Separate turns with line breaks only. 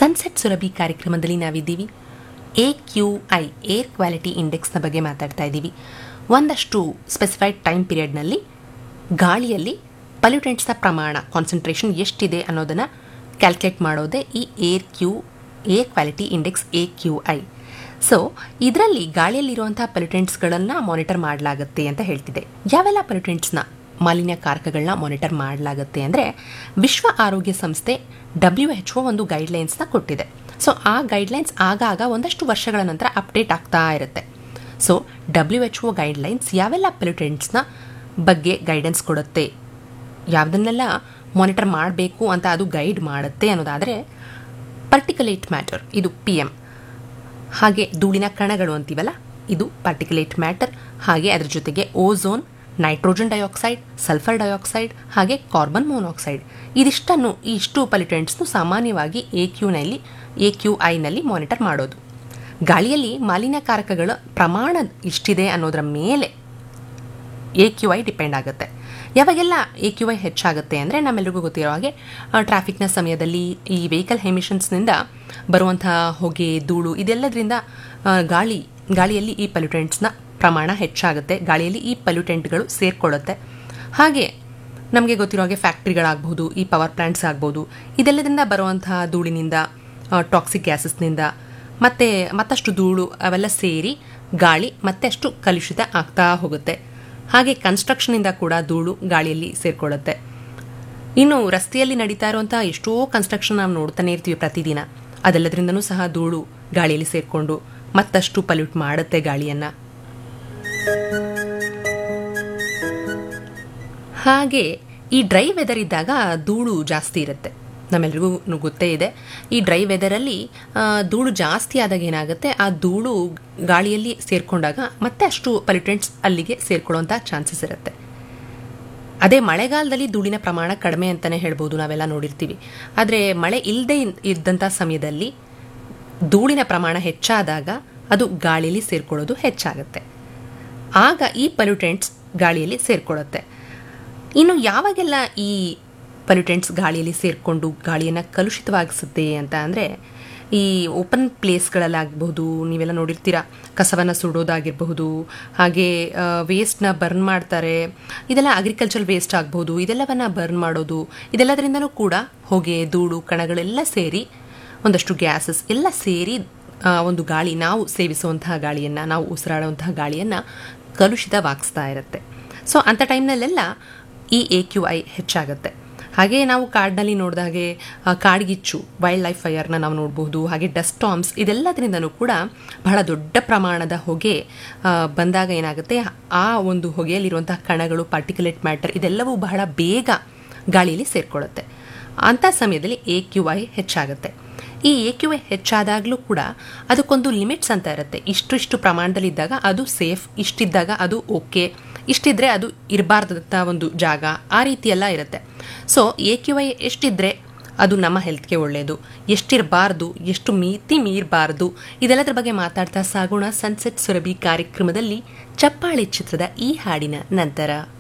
sunset Surabhi ಕಾರ್ಯಕ್ರಮದಲ್ಲಿ ನಾವಿದ್ದೀವಿ A Q I air quality ಇಂಡೆಕ್ಸ್ನ ಬಗ್ಗೆ ಮಾತಾಡ್ತಾ ಇದ್ದೀವಿ ಒಂದಷ್ಟು ಸ್ಪೆಸಿಫೈಡ್ ಟೈಮ್ ಪೀರಿಯಡ್ನಲ್ಲಿ ಗಾಳಿಯಲ್ಲಿ ಪಲ್ಯೂಟೆಂಟ್ಸ್ನ ಪ್ರಮಾಣ ಕಾನ್ಸಂಟ್ರೇಷನ್ ಎಷ್ಟಿದೆ ಅನ್ನೋದನ್ನು ಕ್ಯಾಲ್ಕುಲೇಟ್ ಮಾಡೋದೇ ಈ air Q air quality index A Q I so ಇದರಲ್ಲಿ ಗಾಳಿಯಲ್ಲಿರುವಂಥ ಪಲ್ಯೂಟೆಂಟ್ಸ್ಗಳನ್ನು ಮಾನಿಟರ್ ಮಾಡಲಾಗುತ್ತೆ ಅಂತ ಹೇಳ್ತಿದೆ ಯಾವೆಲ್ಲ ಪಲ್ಯೂಟೆಂಟ್ಸ್ನ ಮಾಲಿನ್ಯಕಾರಕಗಳನ್ನ ಮಾನಿಟರ್ ಮಾಡಲಾಗುತ್ತೆ ಅಂದರೆ ವಿಶ್ವ ಆರೋಗ್ಯ ಸಂಸ್ಥೆ ಡಬ್ಲ್ಯೂ ಎಚ್ ಒ ಒಂದು ಗೈಡ್ಲೈನ್ಸ್ನ ಕೊಟ್ಟಿದೆ ಸೊ ಆ ಗೈಡ್ಲೈನ್ಸ್ ಆಗಾಗ ಒಂದಷ್ಟು ವರ್ಷಗಳ ನಂತರ ಅಪ್ಡೇಟ್ ಆಗ್ತಾ ಇರುತ್ತೆ so W H O guidelines ಯಾವೆಲ್ಲ ಪಲ್ಯೂಟೆಂಟ್ಸ್ನ ಬಗ್ಗೆ ಗೈಡೆನ್ಸ್ ಕೊಡುತ್ತೆ ಯಾವುದನ್ನೆಲ್ಲ ಮಾನಿಟರ್ ಮಾಡಬೇಕು ಅಂತ ಅದು ಗೈಡ್ ಮಾಡುತ್ತೆ ಅನ್ನೋದಾದರೆ ಪರ್ಟಿಕ್ಯುಲೇಟ್ ಮ್ಯಾಟರ್ ಇದು ಪಿ ಎಮ್ ಹಾಗೆ ಧೂಳಿನ ಕಣಗಳು ಅಂತೀವಲ್ಲ ಇದು ಪರ್ಟಿಕ್ಯುಲೇಟ್ ಮ್ಯಾಟರ್ ಹಾಗೆ ಅದರ ಜೊತೆಗೆ ozone nitrogen dioxide sulphur dioxide ಹಾಗೆ ಕಾರ್ಬನ್ ಮೊನಾಕ್ಸೈಡ್ ಇದಿಷ್ಟನ್ನು ಈ ಇಷ್ಟು ಪಲಿಟೆಂಟ್ಸ್ನು ಸಾಮಾನ್ಯವಾಗಿ ಎ ಕ್ಯೂನಲ್ಲಿ ಎ ಕ್ಯೂ ಐನಲ್ಲಿ ಮಾನಿಟರ್ ಮಾಡೋದು ಗಾಳಿಯಲ್ಲಿ ಮಾಲಿನ್ಯಕಾರಕಗಳ ಪ್ರಮಾಣ ಇಷ್ಟಿದೆ ಅನ್ನೋದರ ಮೇಲೆ ಎ ಕ್ಯೂ ಐ ಡಿಪೆಂಡ್ ಆಗುತ್ತೆ ಯಾವಾಗೆಲ್ಲ ಎ ಕ್ಯೂ ಐ ಹೆಚ್ಚಾಗುತ್ತೆ ಅಂದರೆ ನಮ್ಮೆಲ್ರಿಗೂ ಗೊತ್ತಿರೋ ಹಾಗೆ ಟ್ರಾಫಿಕ್ನ ಸಮಯದಲ್ಲಿ ಈ ವೆಹಿಕಲ್ ಎಮಿಷನ್ಸ್ನಿಂದ ಬರುವಂತಹ ಹೊಗೆ ಧೂಳು ಇದೆಲ್ಲದರಿಂದ ಆ, ಗಾಳಿ ಗಾಳಿಯಲ್ಲಿ ಈ ಪಲ್ಯೂಟೆಂಟ್ಸ್ನ ಪ್ರಮಾಣ ಹೆಚ್ಚಾಗುತ್ತೆ ಗಾಳಿಯಲ್ಲಿ ಈ ಪಲ್ಯೂಟೆಂಟ್ಗಳು ಸೇರ್ಕೊಳ್ಳುತ್ತೆ ಹಾಗೆ ನಮಗೆ ಗೊತ್ತಿರೋ ಹಾಗೆ ಫ್ಯಾಕ್ಟ್ರಿಗಳಾಗ್ಬೋದು ಈ ಪವರ್ ಪ್ಲಾಂಟ್ಸ್ ಆಗ್ಬೋದು ಇದೆಲ್ಲದರಿಂದ ಬರುವಂತಹ ಧೂಳಿನಿಂದ ಟಾಕ್ಸಿಕ್ ಗ್ಯಾಸಸ್ನಿಂದ ಮತ್ತು ಮತ್ತಷ್ಟು ಧೂಳು ಅವೆಲ್ಲ ಸೇರಿ ಗಾಳಿ ಮತ್ತಷ್ಟು ಕಲುಷಿತ ಆಗ್ತಾ ಹೋಗುತ್ತೆ ಹಾಗೆ ಕನ್ಸ್ಟ್ರಕ್ಷನಿಂದ ಕೂಡ ಧೂಳು ಗಾಳಿಯಲ್ಲಿ ಸೇರ್ಕೊಳ್ಳುತ್ತೆ ಇನ್ನು ರಸ್ತೆಯಲ್ಲಿ ನಡೀತಾ ಇರುವಂತಹ ಎಷ್ಟೋ ಕನ್ಸ್ಟ್ರಕ್ಷನ್ ನಾವು ನೋಡ್ತಾನೆ ಇರ್ತೀವಿ ಪ್ರತಿದಿನ ಅದೆಲ್ಲದರಿಂದನೂ ಸಹ ಧೂಳು ಗಾಳಿಯಲ್ಲಿ ಸೇರಿಕೊಂಡು ಮತ್ತಷ್ಟು ಪಲ್ಯೂಟ್ ಮಾಡುತ್ತೆ ಗಾಳಿಯನ್ನು ಹಾಗೆ ಈ ಡ್ರೈ ವೆದರ್ ಇದ್ದಾಗ ಧೂಳು ಜಾಸ್ತಿ ಇರುತ್ತೆ ನಮ್ಮೆಲ್ರಿಗೂ ಗೊತ್ತೇ ಇದೆ ಈ ಡ್ರೈ ವೆದರಲ್ಲಿ ಆ, ಧೂಳು ಜಾಸ್ತಿ ಆದಾಗ ಏನಾಗುತ್ತೆ ಆ ಧೂಳು ಗಾಳಿಯಲ್ಲಿ ಸೇರ್ಕೊಂಡಾಗ ಮತ್ತೆ ಅಷ್ಟು ಪಲ್ಯೂಟೆಂಟ್ಸ್ ಅಲ್ಲಿಗೆ ಸೇರ್ಕೊಳ್ಳುವಂಥ ಚಾನ್ಸಸ್ ಇರುತ್ತೆ ಅದೇ ಮಳೆಗಾಲದಲ್ಲಿ ಧೂಳಿನ ಪ್ರಮಾಣ ಕಡಿಮೆ ಅಂತಲೇ ಹೇಳ್ಬೋದು ನಾವೆಲ್ಲ ನೋಡಿರ್ತೀವಿ ಆದರೆ ಮಳೆ ಇಲ್ಲದೆ ಇದ್ದಂಥ ಸಮಯದಲ್ಲಿ ಧೂಳಿನ ಪ್ರಮಾಣ ಹೆಚ್ಚಾದಾಗ ಅದು ಗಾಳಿಯಲ್ಲಿ ಸೇರ್ಕೊಳ್ಳೋದು ಹೆಚ್ಚಾಗುತ್ತೆ ಆಗ ಈ ಪಲ್ಯೂಟೆಂಟ್ಸ್ ಗಾಳಿಯಲ್ಲಿ ಸೇರ್ಕೊಳ್ಳುತ್ತೆ ಇನ್ನು ಯಾವಾಗೆಲ್ಲ ಈ ಪಲ್ಯೂಟೆಂಟ್ಸ್ ಗಾಳಿಯಲ್ಲಿ ಸೇರಿಕೊಂಡು ಗಾಳಿಯನ್ನು ಕಲುಷಿತವಾಗಿಸುತ್ತೆ ಅಂತ ಅಂದರೆ ಈ ಓಪನ್ ಪ್ಲೇಸ್ಗಳಲ್ಲಾಗಬಹುದು ನೀವೆಲ್ಲ ನೋಡಿರ್ತೀರ ಕಸವನ್ನು ಸುಡೋದಾಗಿರಬಹುದು ಹಾಗೆ ವೇಸ್ಟ್ನ ಬರ್ನ್ ಮಾಡ್ತಾರೆ ಇದೆಲ್ಲ ಅಗ್ರಿಕಲ್ಚರ್ ವೇಸ್ಟ್ ಆಗ್ಬೋದು ಇದೆಲ್ಲವನ್ನು ಬರ್ನ್ ಮಾಡೋದು ಇದೆಲ್ಲದರಿಂದನೂ ಕೂಡ ಹೊಗೆ ಧೂಳು ಕಣಗಳೆಲ್ಲ ಸೇರಿ ಒಂದಷ್ಟು ಗ್ಯಾಸಸ್ ಎಲ್ಲ ಸೇರಿ ಆ, ಒಂದು ಗಾಳಿ ನಾವು ಸೇವಿಸುವಂತಹ ಗಾಳಿಯನ್ನು ನಾವು ಉಸಿರಾಡುವಂತಹ ಗಾಳಿಯನ್ನು ಕಲುಷಿತವಾಗಿಸ್ತಾ ಇರುತ್ತೆ ಸೊ ಅಂಥ ಟೈಮ್ನಲ್ಲೆಲ್ಲ ಈ ಎ ಕ್ಯೂ ಐ ಹೆಚ್ಚಾಗುತ್ತೆ ಹಾಗೆ ನಾವು ಕಾಡಿನಲ್ಲಿ ನೋಡಿದಾಗೆ ಆ, ಕಾಡ್ಗಿಚ್ಚು ವೈಲ್ಡ್ ಲೈಫ್ ಫೈರ್ನ ನಾವು ನೋಡಬಹುದು ಹಾಗೆ ಡಸ್ಟ್ ಟಾಮ್ಸ್ ಇದೆಲ್ಲದರಿಂದನೂ ಕೂಡ ಬಹಳ ದೊಡ್ಡ ಪ್ರಮಾಣದ ಹೊಗೆ ಆ, ಬಂದಾಗ ಏನಾಗುತ್ತೆ ಆ ಒಂದು ಹೊಗೆಯಲ್ಲಿರುವಂತಹ ಕಣಗಳು ಪಾರ್ಟಿಕ್ಯುಲೇಟ್ ಮ್ಯಾಟರ್ ಇದೆಲ್ಲವೂ ಬಹಳ ಬೇಗ ಗಾಳಿಯಲ್ಲಿ ಸೇರಿಕೊಳ್ಳುತ್ತೆ ಅಂಥ ಸಮಯದಲ್ಲಿ ಎ ಕ್ಯೂ ಐ ಹೆಚ್ಚಾಗುತ್ತೆ ಈ ಎ ಕ್ಯೂ ಐ ಹೆಚ್ಚಾದಾಗಲೂ ಕೂಡ ಅದಕ್ಕೊಂದು ಲಿಮಿಟ್ಸ್ ಅಂತ ಇರುತ್ತೆ ಇಷ್ಟು ಇಷ್ಟು ಪ್ರಮಾಣದಲ್ಲಿದ್ದಾಗ ಅದು ಸೇಫ್ ಇಷ್ಟಿದ್ದಾಗ ಅದು ಓಕೆ ಇಷ್ಟಿದ್ರೆ ಅದು ಇರಬಾರ್ದಂಥ ಒಂದು ಜಾಗ ಆ ರೀತಿ ಎಲ್ಲ ಇರುತ್ತೆ ಸೊ ಎ ಕ್ಯೂ ಐ ಎಷ್ಟಿದ್ರೆ ಅದು ನಮ್ಮ ಹೆಲ್ತ್ಗೆ ಒಳ್ಳೆಯದು ಎಷ್ಟಿರಬಾರ್ದು ಎಷ್ಟು ಮಿತಿ ಮೀರಬಾರ್ದು ಇದೆಲ್ಲದರ ಬಗ್ಗೆ ಮಾತಾಡ್ತಾ ಸಾಗೋಣ ಸನ್ಸೆಟ್ ಸುರಭಿ ಕಾರ್ಯಕ್ರಮದಲ್ಲಿ ಚಪ್ಪಾಳೆ ಚಿತ್ರದ ಈ ಹಾಡಿನ ನಂತರ